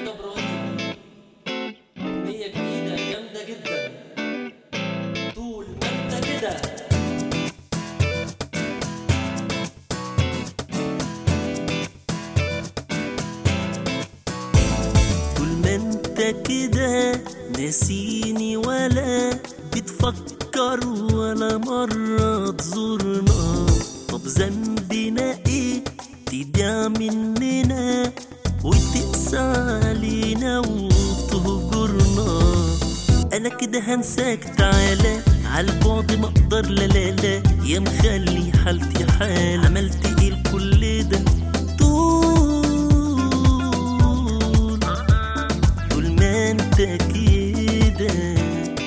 يا ابراهيم اغنية جديدة جامدة جدا طول ما انت كده طول ما انت كده ناسيني ولا بتفكر ولا مرة تزورنا طب ذنبنا ايه تدع مننا وتقسى علينا وتهجرنا انا كده هنساك تعالى عالبعد ما اقدر لا لا لا يا مخلي حالتي حال عملت ايه لكل ده طول طول ما انت كده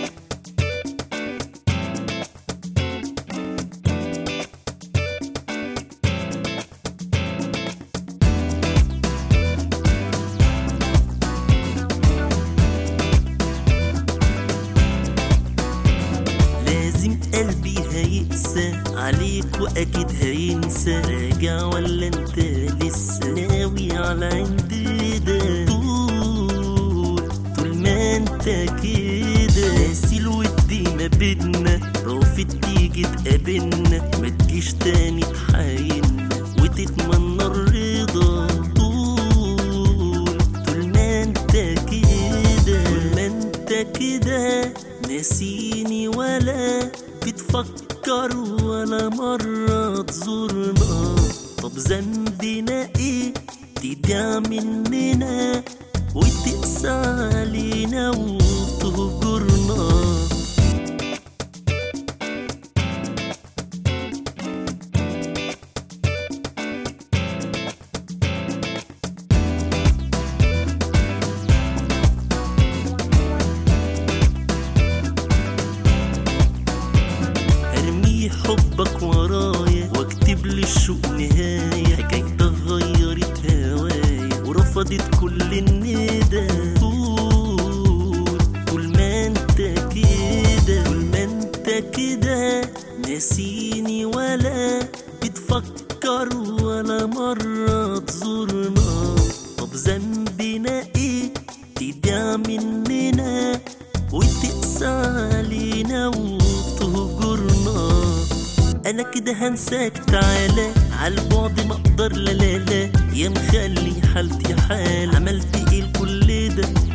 لازم قلبي هيقسى عليك واكيد هينسى راجع ولا انت لسه ناوي على عند ده طول طول ما انت كده ناسي الود ما بينا رافض تيجي تقابلنا ما تجيش تاني تحايلنا وتتمنى الرضا طول طول ما انت كده طول ما انت كده ناسيني ولا بتفكر ولا مرة تزورنا طب ذنبنا ايه تدع مننا وتقسى علينا وتهجرنا ارمي حبك ورايا واكتب للشوق نهاية حكايتك غيرت هوايا ورفضت كل الندى طول طول ما انت كده طول ما انت كده ناسيني ولا بتفكر ولا مرة تزورنا طب ذنبنا ايه تدع مننا وتقسى علينا وتهجرنا انا كده هنساك تعالى عالبعد ما اقدر لا لا لا يا مخلي حالتي حال عملت ايه لكل ده